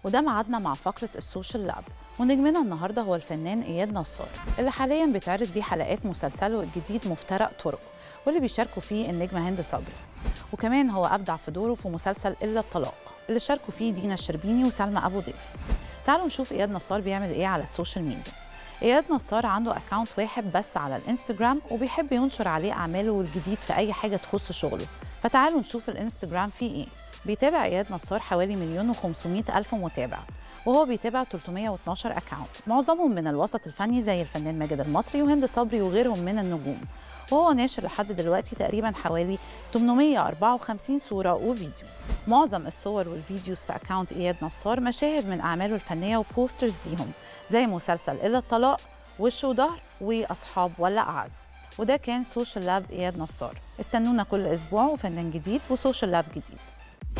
وده ميعادنا مع فقرة السوشيال لاب ونجمنا النهارده هو الفنان إياد نصار اللي حاليا بيتعرض ليه حلقات مسلسله الجديد مفترق طرق واللي بيشاركوا فيه النجمة هند صبري وكمان هو أبدع في دوره في مسلسل إلا الطلاق اللي شاركوا فيه دينا الشربيني وسلمى أبو ضيف تعالوا نشوف إياد نصار بيعمل إيه على السوشيال ميديا إياد نصار عنده أكاونت واحد بس على الإنستجرام وبيحب ينشر عليه أعماله الجديد في أي حاجة تخص شغله فتعالوا نشوف الإنستجرام فيه إيه بيتابع إياد نصار حوالي مليون و500 ألف متابع وهو بيتابع 312 أكاونت معظمهم من الوسط الفني زي الفنان ماجد المصري وهند صبري وغيرهم من النجوم وهو ناشر لحد دلوقتي تقريبا حوالي 854 صورة وفيديو معظم الصور والفيديوز في أكاونت إياد نصار مشاهد من أعماله الفنية وبوسترز ليهم زي مسلسل إلا الطلاق وش وظهر وأصحاب ولا أعز وده كان سوشيال لاب إياد نصار استنونا كل أسبوع وفنان جديد وسوشيال لاب جديد